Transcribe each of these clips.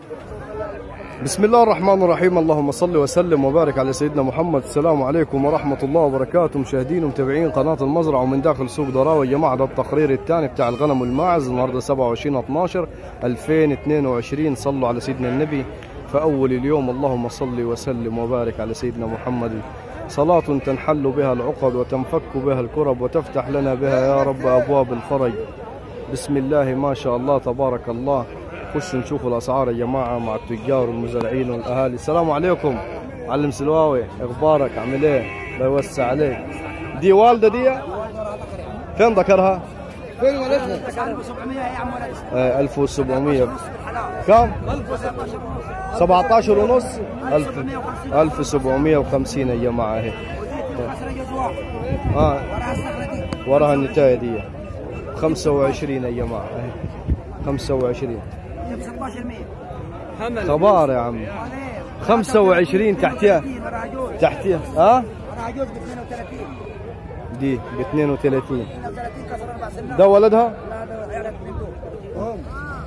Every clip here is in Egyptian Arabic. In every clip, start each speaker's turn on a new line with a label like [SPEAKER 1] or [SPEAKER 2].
[SPEAKER 1] بسم الله الرحمن الرحيم اللهم صل وسلم وبارك على سيدنا محمد السلام عليكم ورحمة الله وبركاته مشاهدين ومتابعين قناة المزرعة ومن داخل سوق دراوي يا جماعة ده التقرير الثاني بتاع الغنم والماعز النهارده 27 12 2022 صلوا على سيدنا النبي فأول اليوم اللهم صل وسلم وبارك على سيدنا محمد صلاة تنحل بها العقد وتنفك بها الكرب وتفتح لنا بها يا رب أبواب الفرج بسم الله ما شاء الله تبارك الله خش نشوف الاسعار يا جماعه مع التجار والمزارعين والاهالي السلام عليكم معلم سلواوي اخبارك عامل ايه الله يوسع عليك دي والده دي فين ذكرها
[SPEAKER 2] فين ولدها؟
[SPEAKER 3] 1700 يا عم ولد
[SPEAKER 1] آه 1700 كم 17 ونص 1000 1750 يا جماعه اهي
[SPEAKER 3] عشرة جوز واحد
[SPEAKER 1] اه
[SPEAKER 3] وراها الصخرة دي
[SPEAKER 1] وراها النتايه دي 25 يا جماعه اهي 25
[SPEAKER 3] ب 16
[SPEAKER 1] خبار يا عم 25 تحتها
[SPEAKER 3] وراها جوز
[SPEAKER 1] تحتها ها
[SPEAKER 3] وراها جوز ب 32
[SPEAKER 1] دي ب 32
[SPEAKER 3] 32 كسر اربع سنات
[SPEAKER 1] ده ولدها
[SPEAKER 3] لا ده عيالك من دول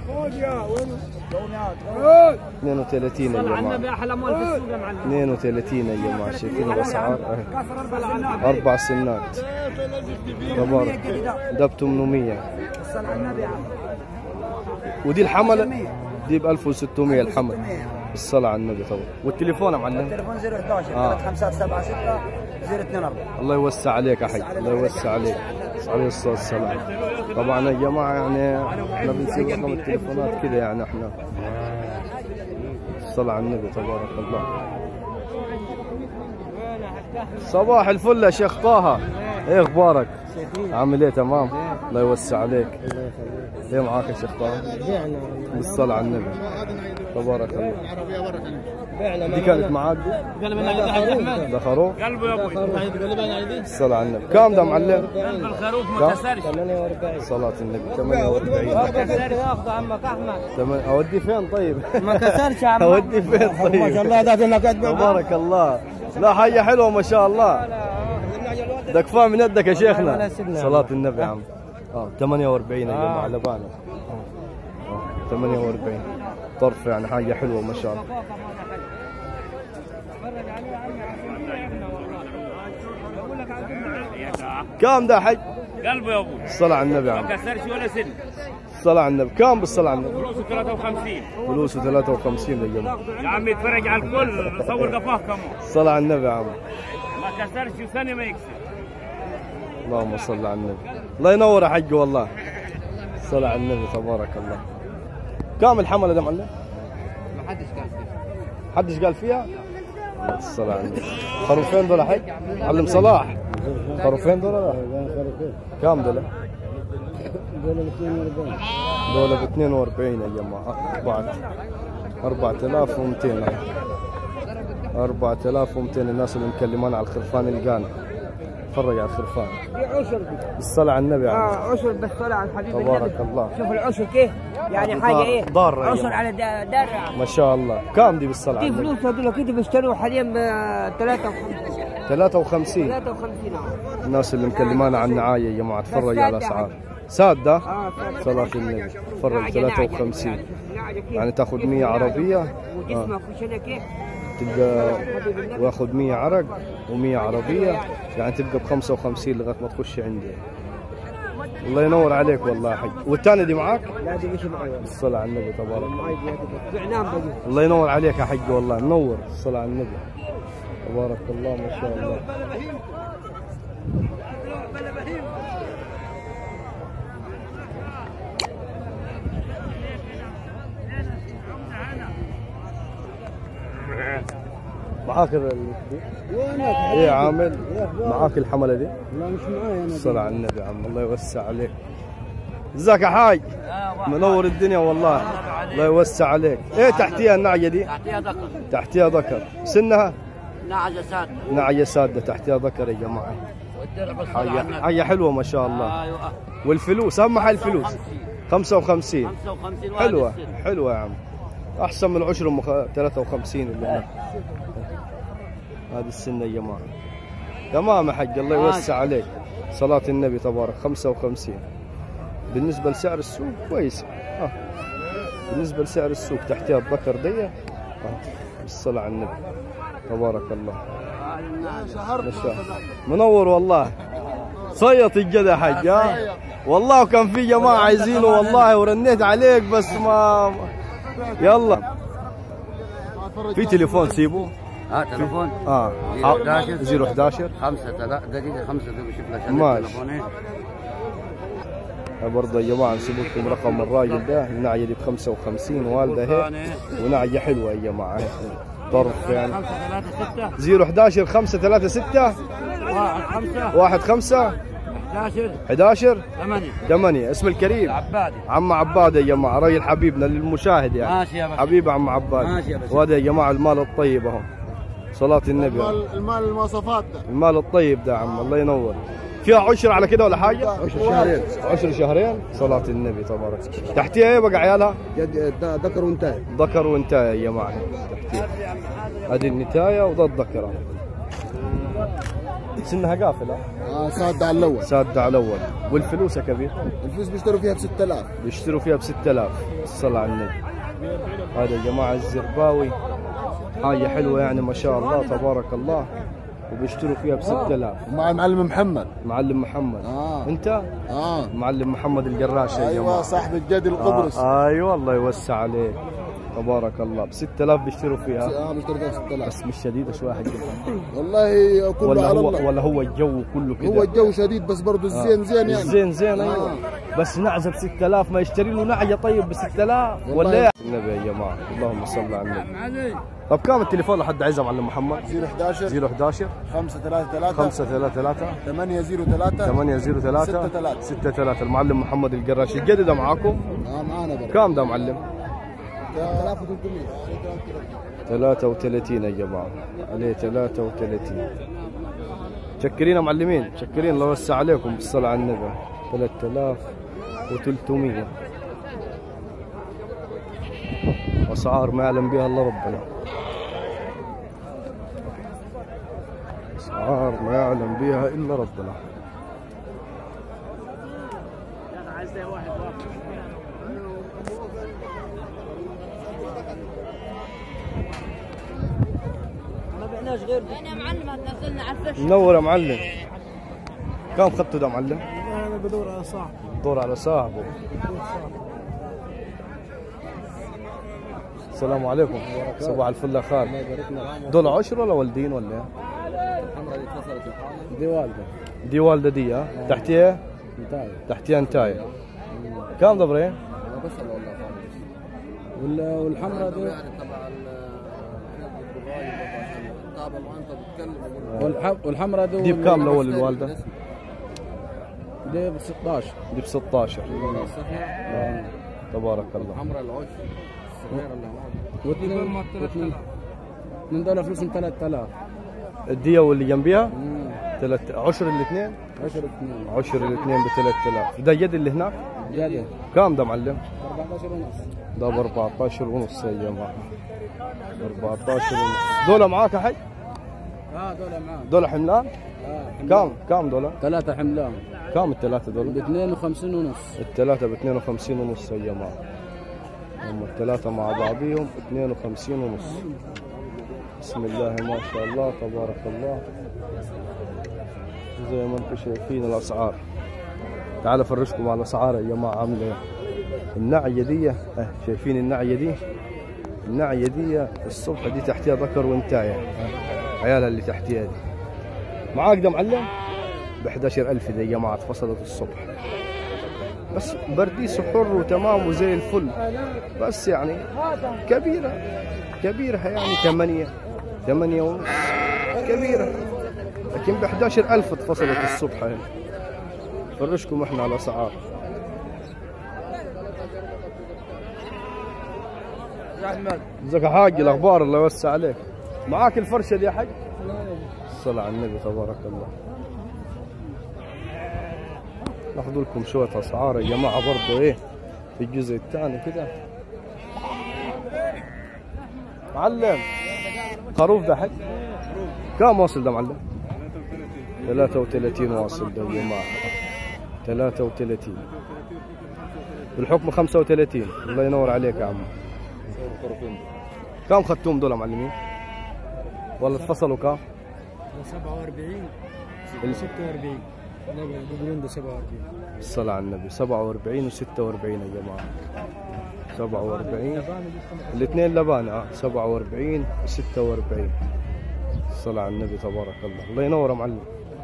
[SPEAKER 1] 32 يا جماعه
[SPEAKER 4] احلى مول في السوق يا معلم
[SPEAKER 1] 32 يا جماعه شايفين الاسعار أهي.
[SPEAKER 3] كسر اربع سنات
[SPEAKER 1] اربع سنات تبارك ده ب 800
[SPEAKER 3] الصلاة على النبي يا عم
[SPEAKER 1] ودي الحمله دي ب 1600 الحمل الصلاة على النبي طبعا والتليفون يا معلم
[SPEAKER 3] تليفون 011
[SPEAKER 1] آه.
[SPEAKER 3] 3576 024
[SPEAKER 1] الله يوسع عليك يا حي الله يوسع عليك عليه الصلاة والسلام طبعا يا جماعة يعني احنا بنسيب رقم التليفونات كذا يعني احنا الصلاة على النبي تبارك الله صباح الفل يا شيخ طه ايه اخبارك؟ عامل ايه تمام؟ الله يوسع عليك ايه معاك يا شيخ طه؟ بالصلاة على النبي تبارك الله دي كانت معاك دي؟
[SPEAKER 4] قلب انا عندي حاج احمد
[SPEAKER 1] ده خروف؟
[SPEAKER 4] قلبه يا ابوي قلب انا عندي
[SPEAKER 1] الصلاة على النبي كم ده معلم؟
[SPEAKER 4] قلب الخروف ما كسرش
[SPEAKER 1] صلاة النبي 48
[SPEAKER 4] كسر ياخذ عمك احمد
[SPEAKER 1] تمام اودي فين طيب؟
[SPEAKER 4] ما كسرش يا عم
[SPEAKER 1] اودي فين طيب؟
[SPEAKER 2] ما شاء الله ده انك
[SPEAKER 1] تبارك الله لا حاجة حلوة ما شاء الله ده كفاية من يدك يا شيخنا صلاة النبي يا عم اه 48 يا جماعة لبانة آه، 48 طرف يعني حاجة حلوة ما شاء الله كم ده حج؟
[SPEAKER 4] قلبه يا ابوي
[SPEAKER 1] الصلاة على النبي يا عم
[SPEAKER 4] ما كسرش ولا سن
[SPEAKER 1] الصلاة على النبي كم بالصلاة على النبي؟
[SPEAKER 4] فلوسه 53
[SPEAKER 1] فلوسه 53 يا جماعة
[SPEAKER 4] يا عم يتفرج على الكل صور قفاه كمان
[SPEAKER 1] الصلاة على النبي يا عم
[SPEAKER 4] ما كسرش وثانية ما يكسر
[SPEAKER 1] اللهم صل على النبي الله ينور يا حج والله الصلاة على النبي تبارك الله كم الحملة ده معلم؟ ما حدش قال فيها حدش قال فيها؟ الصلاة على النبي خروفين دول يا حج؟ معلم صلاح خروفين دول ولا؟ كم دول؟ دول ب 42 يا جماعة أربعة 4200 4200 الناس اللي مكلمان على الخرفان القان فرج على الخرفان الصلاة على النبي يا عم
[SPEAKER 3] اه عشر بس طلع على الحبيب
[SPEAKER 1] تبارك
[SPEAKER 3] النبي
[SPEAKER 1] الله
[SPEAKER 3] شوف العشر كيف يعني حاجه ايه
[SPEAKER 1] ضارة يا
[SPEAKER 3] عشر
[SPEAKER 1] جماعة.
[SPEAKER 3] على دا- درع
[SPEAKER 1] ما شاء الله كم دي بالصلاة على
[SPEAKER 3] دي
[SPEAKER 1] النبي
[SPEAKER 3] فلوس هذول كده بيشتروا حاليا ب 53
[SPEAKER 1] 53
[SPEAKER 3] 53 عام
[SPEAKER 1] الناس اللي مكلمانا عن النعاية يا جماعة تفرج على الأسعار سادة
[SPEAKER 3] اه
[SPEAKER 1] صلاة النبي تفرج 53 يعني تاخذ 100 عربية آه.
[SPEAKER 3] وجسمك وشنا كيف
[SPEAKER 1] تبقى واخذ 100 عرق و100 عربية يعني تبقى ب 55 لغاية ما تخش عندي الله ينور عليك والله يا حج والثاني دي معاك؟
[SPEAKER 3] لا دي مش معي
[SPEAKER 1] الصلاة على النبي تبارك الله
[SPEAKER 3] معي دي بعنام بدي
[SPEAKER 1] الله ينور عليك يا حج والله منور الصلاة على النبي تبارك الله ما شاء الله معاك ال- دي؟
[SPEAKER 2] وينك؟
[SPEAKER 1] ايه عامل معاك الحملة دي
[SPEAKER 2] لا مش معايا انا
[SPEAKER 1] الصلاة على النبي يا عم الله يوسع عليك ازيك يا حاج منور الدنيا والله الله يوسع عليك ايه تحتيها النعجة دي
[SPEAKER 4] تحتيها ذكر
[SPEAKER 1] تحتيها ذكر سنها
[SPEAKER 4] نعجة ساد
[SPEAKER 1] نعجة سادة تحتيها ذكر يا جماعة
[SPEAKER 4] والدرع بالصلاة
[SPEAKER 1] حاجة
[SPEAKER 4] على النبي
[SPEAKER 1] حاجة حلوة ما شاء الله
[SPEAKER 4] ايوه
[SPEAKER 1] والفلوس أهم حاجة الفلوس 55
[SPEAKER 4] 55 واحد
[SPEAKER 1] حلوة
[SPEAKER 4] السن.
[SPEAKER 1] حلوة يا عم أحسن من العشر أم خ- 53 اللي هناك هذه السنة يا جماعة تمام يا حج الله يوسع عليك صلاة النبي تبارك 55 بالنسبة لسعر السوق كويس آه. بالنسبة لسعر السوق تحتها الذكر دي آه، بالصلاة على النبي تبارك الله ما شاء الله. منور والله صيط الجدع حج ها والله وكان في جماعة عايزينه والله ورنيت عليك بس ما يلا في تليفون سيبه
[SPEAKER 4] ها تليفون
[SPEAKER 1] اه
[SPEAKER 4] 011
[SPEAKER 1] 011
[SPEAKER 4] خمسة ثلاثة دقيقة خمسة دقيقة شوف لك
[SPEAKER 1] ماشي.
[SPEAKER 4] تليفونين
[SPEAKER 1] برضه يا جماعة نسيب لكم رقم الراجل ده النعية دي ب 55 والده هي ونعية حلوة يا جماعة هي. طرف يعني
[SPEAKER 4] خمسة ثلاثة ستة
[SPEAKER 1] 011 5 3 6
[SPEAKER 4] واحد خمسة
[SPEAKER 1] 1 5
[SPEAKER 4] 11
[SPEAKER 1] 11
[SPEAKER 4] ثمانية
[SPEAKER 1] 8 اسم الكريم
[SPEAKER 4] عبادي
[SPEAKER 1] عم عباد يا جماعة راجل حبيبنا للمشاهد يعني
[SPEAKER 4] ماشي يا باشا
[SPEAKER 1] حبيب عم عباد
[SPEAKER 4] ماشي يا باشا.
[SPEAKER 1] وهذا يا جماعة المال الطيب اهو صلاة النبي
[SPEAKER 2] المال المال المواصفات ده
[SPEAKER 1] المال الطيب ده عم الله ينور فيها عشر على كده ولا حاجة؟
[SPEAKER 2] عشر شهرين.
[SPEAKER 1] عشر شهرين صلاة النبي تبارك تحتيها ايه بقى عيالها؟
[SPEAKER 2] جد ذكر وانتهى
[SPEAKER 1] ذكر وانتاية يا جماعة تحتيها هذه النتاية وده الذكر سنها قافلة
[SPEAKER 2] اه صاد على الاول
[SPEAKER 1] سادة على الأول والفلوس يا كبير
[SPEAKER 2] الفلوس بيشتروا فيها ب 6000
[SPEAKER 1] بيشتروا فيها ب 6000 الصلاة على النبي هذا يا جماعة الزرباوي حاجة حلوة يعني ما شاء الله تبارك الله وبيشتروا فيها ب 6000
[SPEAKER 2] مع المعلم محمد
[SPEAKER 1] معلم محمد
[SPEAKER 2] اه
[SPEAKER 1] انت
[SPEAKER 2] اه
[SPEAKER 1] معلم محمد القراش يا
[SPEAKER 2] ايوه
[SPEAKER 1] جماعة
[SPEAKER 2] صاحب الجد القبرص
[SPEAKER 1] آه ايوه الله يوسع عليك تبارك الله ب 6000 بيشتروا فيها
[SPEAKER 2] اه بيشتروا فيها ب 6000
[SPEAKER 1] بس مش شديدة شوية حق
[SPEAKER 2] والله كله
[SPEAKER 1] ولا
[SPEAKER 2] على
[SPEAKER 1] هو
[SPEAKER 2] الله
[SPEAKER 1] ولا هو الجو كله كده
[SPEAKER 2] هو الجو شديد بس برضه الزين زين يعني
[SPEAKER 1] زين زين ايوه
[SPEAKER 2] آه.
[SPEAKER 1] بس نعزه ب 6000 ما يشتري له نعيه طيب ب 6000 ولا ايه؟ النبي يا جماعه اللهم صل على النبي طب كم التليفون لحد عايزه معلم محمد؟
[SPEAKER 2] 011
[SPEAKER 1] 011
[SPEAKER 2] 533
[SPEAKER 1] 533
[SPEAKER 2] 803
[SPEAKER 1] 803
[SPEAKER 2] 63.
[SPEAKER 1] 63 المعلم محمد القراش الجديد ده معاكم؟
[SPEAKER 2] اه معانا برضه
[SPEAKER 1] كم ده معلم؟
[SPEAKER 2] 3300
[SPEAKER 1] 33 يا جماعه عليه 33 شكرين يا معلمين شكرين الله يوسع عليكم بالصلاه على النبي 3300 اسعار ما يعلم بها الا ربنا اسعار ما يعلم بها الا ربنا
[SPEAKER 3] انا معلم هتنزلنا على الفش
[SPEAKER 1] منور يا معلم كم خدته ده معلم؟
[SPEAKER 2] انا بدور على صاحب
[SPEAKER 1] دور على صاحبه السلام عليكم صباح الفل يا خال دول عشر ولا والدين ولا ايه؟
[SPEAKER 2] دي والده
[SPEAKER 1] دي والده دي ها تحتيها
[SPEAKER 2] انتهى
[SPEAKER 1] تحتيها انتايه كم دبرين؟
[SPEAKER 2] بسأل والله والحمراء دي والحمراء دي
[SPEAKER 1] دي بكام الاول الوالده؟
[SPEAKER 2] دي ب 16
[SPEAKER 1] دي ب 16 تبارك الله
[SPEAKER 2] الحمراء العش الصغيره اللي واثنين واثنين من دول فلوسهم 3000
[SPEAKER 1] الديه واللي جنبيها ثلاث عشر الاثنين
[SPEAKER 2] 10 اثنين
[SPEAKER 1] عشر الاثنين ب 3000 ده اليد اللي هناك
[SPEAKER 2] زياده
[SPEAKER 1] كم ده معلم؟
[SPEAKER 2] 14 ونص
[SPEAKER 1] ده ب 14 ونص يا جماعه 14 ونص دول معاك يا حي؟
[SPEAKER 2] اه دول معاه
[SPEAKER 1] دول حملان؟
[SPEAKER 2] اه
[SPEAKER 1] كم كم دول؟
[SPEAKER 2] ثلاثة حملان
[SPEAKER 1] كم الثلاثة
[SPEAKER 2] ب
[SPEAKER 1] دول؟
[SPEAKER 2] 52 ونص
[SPEAKER 1] الثلاثة ب 52 ونص يا جماعة هم الثلاثة مع بعضهم 52 ونص بسم الله ما شاء الله تبارك الله زي ما انتم شايفين الأسعار تعال افرجكم على الأسعار يا جماعة عاملة ايه النعية دي اه شايفين النعية دي النعية دي الصبح دي تحتها ذكر وانتاية اه عيالها اللي تحتها دي معاك ده معلم ب 11000 دي يا جماعة اتفصلت الصبح بس برديس حر وتمام وزي الفل بس يعني كبيرة كبيرة يعني ثمانية ثمانية ونص كبيرة لكن ب 11000 اتفصلت الصبح هنا فرشكم احنا على اسعار
[SPEAKER 4] احمد
[SPEAKER 1] ازيك يا حاج الاخبار الله يوسع عليك معاك الفرشه دي يا حاج الصلاة على النبي تبارك الله ناخذ لكم شوية اسعار يا جماعة برضو ايه في الجزء الثاني كده معلم خروف ده حج كم واصل ده معلم 33 واصل ده يا جماعة 33 بالحكم 35 الله ينور عليك يا عم كم خدتهم دول يا معلمين؟ ولا اتفصلوا كم؟
[SPEAKER 2] 47 46 لا بيقولون ده 47
[SPEAKER 1] الصلاة على النبي 47 و 46 يا جماعة 47 الاثنين لبان اه 47 و 46 الصلاة على النبي تبارك الله الله ينور يا معلم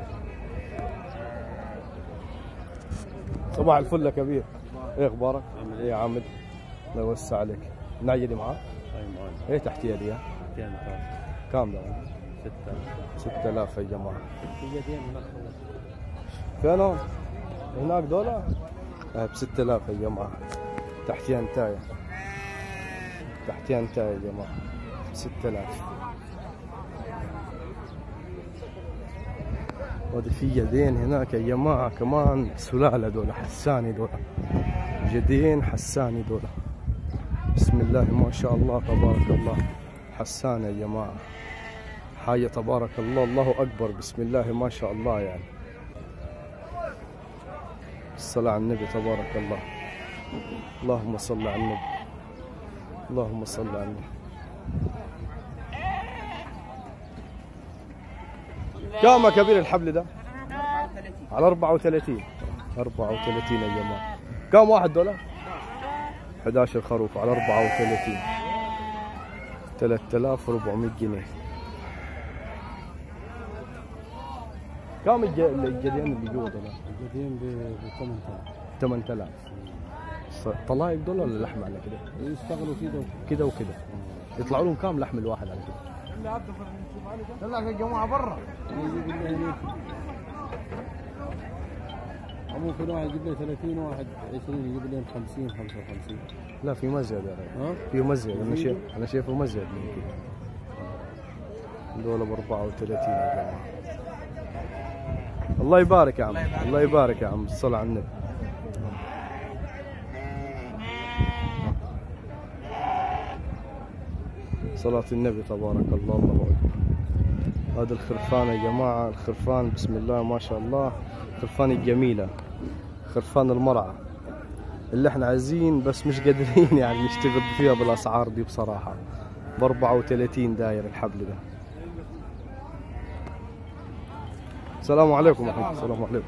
[SPEAKER 1] صباح الفل يا كبير ايه اخبارك؟ ايه يا عامد الله يوسع عليك النعجة دي معاك؟
[SPEAKER 5] اي معاي
[SPEAKER 1] ايه تحتيها دي؟
[SPEAKER 5] 200
[SPEAKER 1] كام ده؟
[SPEAKER 5] 6
[SPEAKER 1] 6000 يا جماعة
[SPEAKER 2] في يدين هناك
[SPEAKER 1] فينهم؟ هناك دولار؟ ب 6000 يا جماعة تحتيها انتاية تحتيها انتاية يا جماعة 6000 وهذا في يدين هناك يا جماعة كمان سلالة دول حساني دول جدين حساني دول بسم الله ما شاء الله تبارك الله حسان يا جماعة حاجة تبارك الله الله أكبر بسم الله ما شاء الله يعني الصلاة على النبي تبارك الله اللهم صل على النبي اللهم صل على النبي كم يا كبير الحبل ده؟ على 34 34 يا جماعة كم واحد دولار؟ 11 خروف على 34 3400 جنيه كم الج- الجديان اللي جوا دولار؟
[SPEAKER 2] اليدين ب 8000
[SPEAKER 1] 8000 ص- طلايق دول ولا لحم على كده؟
[SPEAKER 2] يشتغلوا كده
[SPEAKER 1] كده وكده يطلع لهم كام لحم الواحد على كده؟
[SPEAKER 4] طلع يا جماعه برا
[SPEAKER 2] يجيب لنا هناك ممكن واحد يجيب لنا 30 واحد 20 يجيب لنا 50 55
[SPEAKER 1] لا في مزيد يا رجل
[SPEAKER 2] ها
[SPEAKER 1] في مزيد انا شايف انا شايفه مزيد من كده دول ب 34 يا جماعه الله يبارك يا عم الله يبارك يا عم الصلاة على النبي صلاة النبي تبارك الله الله أكبر هذا الخرفان يا جماعة الخرفان بسم الله ما شاء الله خرفان الجميلة خرفان المرعى اللي احنا عايزين بس مش قادرين يعني نشتغل فيها بالاسعار دي بصراحة ب 34 داير الحبل ده السلام عليكم ورحمة الله السلام عليكم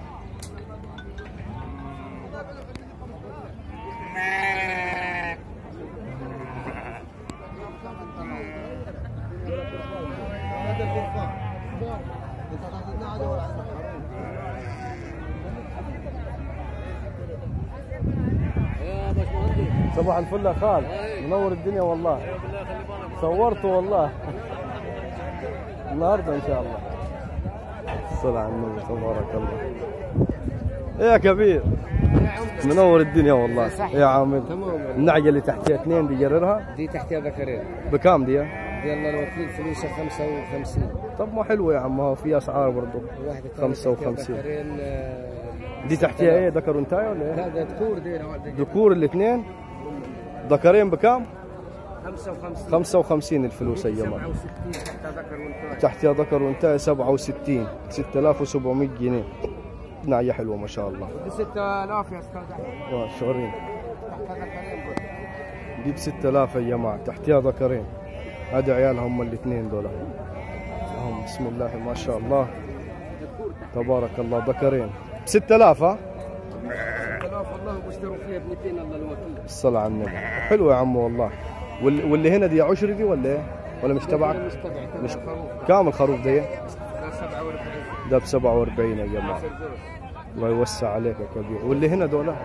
[SPEAKER 2] يا باشمهندس
[SPEAKER 1] صباح الفل يا خال منور الدنيا والله صورته والله النهارده ان شاء الله الصلاة على النبي تبارك الله إيه يا كبير منور الدنيا والله يا عامل النعجة اللي تحتها اثنين دي جررها
[SPEAKER 2] دي تحتها ذكرين
[SPEAKER 1] بكام دي؟
[SPEAKER 2] دي الله الوكيل فلوسها 55
[SPEAKER 1] طب ما حلوة يا عم ما هو في اسعار برضه
[SPEAKER 2] واحدة ثانية
[SPEAKER 1] 55.
[SPEAKER 2] تحتها ذكرين آه،
[SPEAKER 1] دي تحتها ايه ذكر وانتاي ولا ايه؟
[SPEAKER 2] لا ده ذكور دي
[SPEAKER 1] ذكور الاثنين ذكرين بكام؟
[SPEAKER 2] 55
[SPEAKER 1] 55 الفلوس يا جماعه
[SPEAKER 2] 67 تحتها ذكر وانثى
[SPEAKER 1] تحتها ذكر وانتهى 67 6700 جنيه نعية حلوة ما شاء الله
[SPEAKER 2] دي 6000 يا استاذ احمد
[SPEAKER 1] واو، شعورين
[SPEAKER 2] تحتها ذكرين برضه.
[SPEAKER 1] دي ب 6000 يا جماعة تحتها ذكرين هذا عيالها هم الاثنين دول هم بسم الله ما شاء الله تبارك الله ذكرين ب 6000 ها
[SPEAKER 2] 6000 والله بيشتروا فيها ب 200 الله الوكيل
[SPEAKER 1] الصلاة على النبي حلوة يا عم والله وال- واللي هنا دي عشر دي ولا ايه؟ ولا مش تبعك؟
[SPEAKER 2] مش تبعي
[SPEAKER 1] مش
[SPEAKER 2] تبع خروف
[SPEAKER 1] كام الخروف دي؟
[SPEAKER 2] ده 47
[SPEAKER 1] ده ب 47 يا جماعة الله يوسع عليك يا كبير واللي هنا دول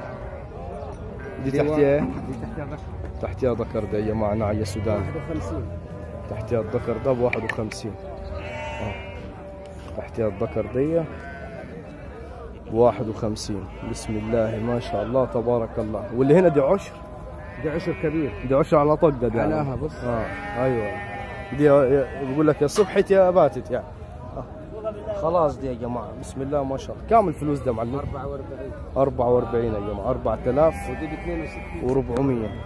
[SPEAKER 1] دي تحتها ايه؟
[SPEAKER 2] دي تحتها ذكر
[SPEAKER 1] تحتها ذكر ده يا جماعة نعية سودان
[SPEAKER 2] 51
[SPEAKER 1] تحتها الذكر ده ب 51 آه. تحتها الذكر دي ب 51 بسم الله ما شاء الله تبارك الله واللي هنا دي عشر
[SPEAKER 2] دي عشر كبير
[SPEAKER 1] دي عشر على طق ده يعني.
[SPEAKER 2] علاها بص
[SPEAKER 1] اه ايوه دي بيقول لك يا صبحت يا باتت يعني آه. خلاص دي يا جماعة بسم الله ما شاء الله كم الفلوس ده معلم
[SPEAKER 2] 44
[SPEAKER 1] 44 يا جماعة 4000
[SPEAKER 2] ودي ب 62
[SPEAKER 1] و400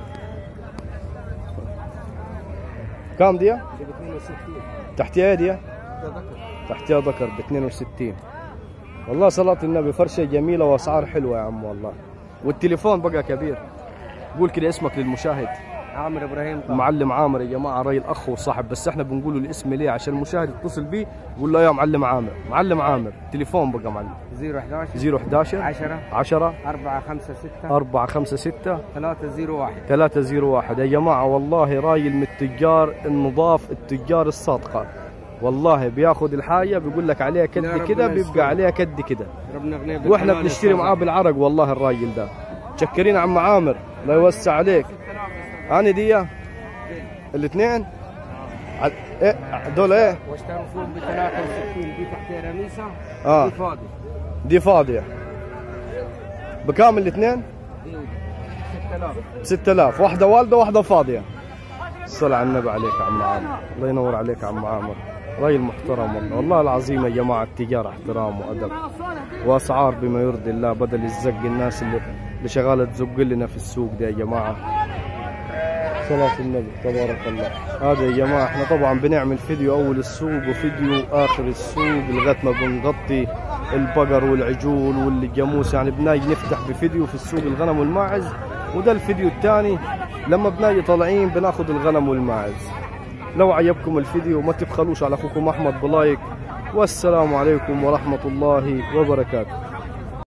[SPEAKER 1] كم دي؟
[SPEAKER 2] دي ب 62
[SPEAKER 1] تحتها ايه دي؟
[SPEAKER 2] ده ذكر
[SPEAKER 1] تحتها ذكر ب 62 والله صلاة النبي فرشة جميلة واسعار حلوة يا عم والله والتليفون بقى كبير قول كده اسمك للمشاهد
[SPEAKER 3] عامر ابراهيم طه.
[SPEAKER 1] معلم عامر يا جماعه راي الاخ وصاحب بس احنا بنقول له الاسم ليه عشان المشاهد يتصل بيه يقول له يا معلم عامر معلم عامر تليفون بقى معلم
[SPEAKER 3] 011
[SPEAKER 1] 011
[SPEAKER 3] 10
[SPEAKER 1] 10
[SPEAKER 3] 4 5 6
[SPEAKER 1] 4 5 6
[SPEAKER 3] 301
[SPEAKER 1] 301 يا جماعة والله رايل من التجار النضاف التجار الصادقة والله بياخذ الحاجة بيقول لك عليها
[SPEAKER 3] يا
[SPEAKER 1] كد
[SPEAKER 3] رب
[SPEAKER 1] كده
[SPEAKER 3] ما
[SPEAKER 1] بيبقى
[SPEAKER 3] يسلمك.
[SPEAKER 1] عليها كد كده
[SPEAKER 3] ربنا يغنيه
[SPEAKER 1] واحنا
[SPEAKER 3] بالحلال
[SPEAKER 1] بنشتري
[SPEAKER 3] والصلاة.
[SPEAKER 1] معاه بالعرق والله الراجل ده تشكرين عم عامر الله يوسع عليك انا دي الاثنين عد- ايه دول ايه
[SPEAKER 3] واشتروا فيهم ب 63 دي تحت رميسه
[SPEAKER 1] آه.
[SPEAKER 3] دي فاضي
[SPEAKER 1] دي فاضية بكام الاثنين
[SPEAKER 3] دي 6000
[SPEAKER 1] 6000 واحدة والدة واحدة فاضية الصلاة على النبي عليك يا عم عامر الله ينور عليك يا عم عامر راجل محترم والله والله العظيم يا جماعة التجارة احترام وأدب وأسعار بما يرضي الله بدل الزق الناس اللي اللي شغالة تزق لنا في السوق ده يا جماعة صلاة النبي تبارك الله هذا يا جماعة احنا طبعا بنعمل فيديو أول السوق وفيديو آخر السوق لغاية ما بنغطي البقر والعجول والجاموس يعني بناجي نفتح بفيديو في السوق الغنم والماعز وده الفيديو الثاني لما بناجي طالعين بناخذ الغنم والماعز لو عجبكم الفيديو ما تبخلوش على اخوكم احمد بلايك والسلام عليكم ورحمه الله وبركاته